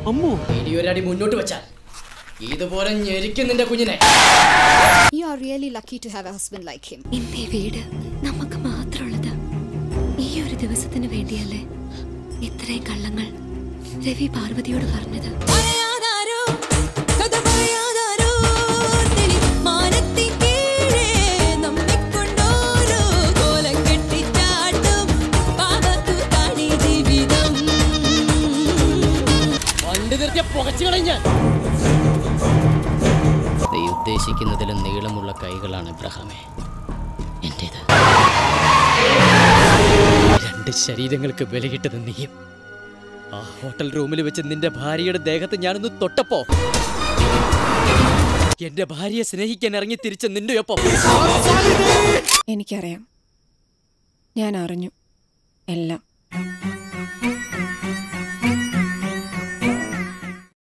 അമ്മോ ഇനി ഒരടി മുന്നോട്ട് വെച്ചാൽ ഇതുപോലെ ഞെരിക്കും നിന്റെ കുഞ്ഞിനെ You are really lucky to have a husband like him. ഇന്നീ വീട് നമുക്ക് മാത്രമുള്ളത് ഈ ഒരു ദിവസത്തിന് വേണ്ടിയല്ലേ ഇത്രയും കള്ളങ്ങൾ രവി പാർവതിയോട് പറഞ്ഞത് വണ്ടി നിർത്തിയ പുകച്ചു കളഞ്ഞ നീ ഉദ്ദേശിക്കുന്നതിലും നീളമുള്ള കൈകളാണ് ഇബ്രഹാമേ എന്റേത് രണ്ട് ശരീരങ്ങൾക്ക് വിലകിട്ടത് നീയും ആ ഹോട്ടൽ റൂമിൽ വെച്ച് നിന്റെ ഭാര്യയുടെ ദേഹത്ത് ഞാനൊന്ന് തൊട്ടപ്പോ എന്റെ ഭാര്യയെ സ്നേഹിക്കാൻ ഇറങ്ങി തിരിച്ച നിന്റെ ഒപ്പം എനിക്കറിയാം ഞാൻ അറിഞ്ഞു എല്ലാം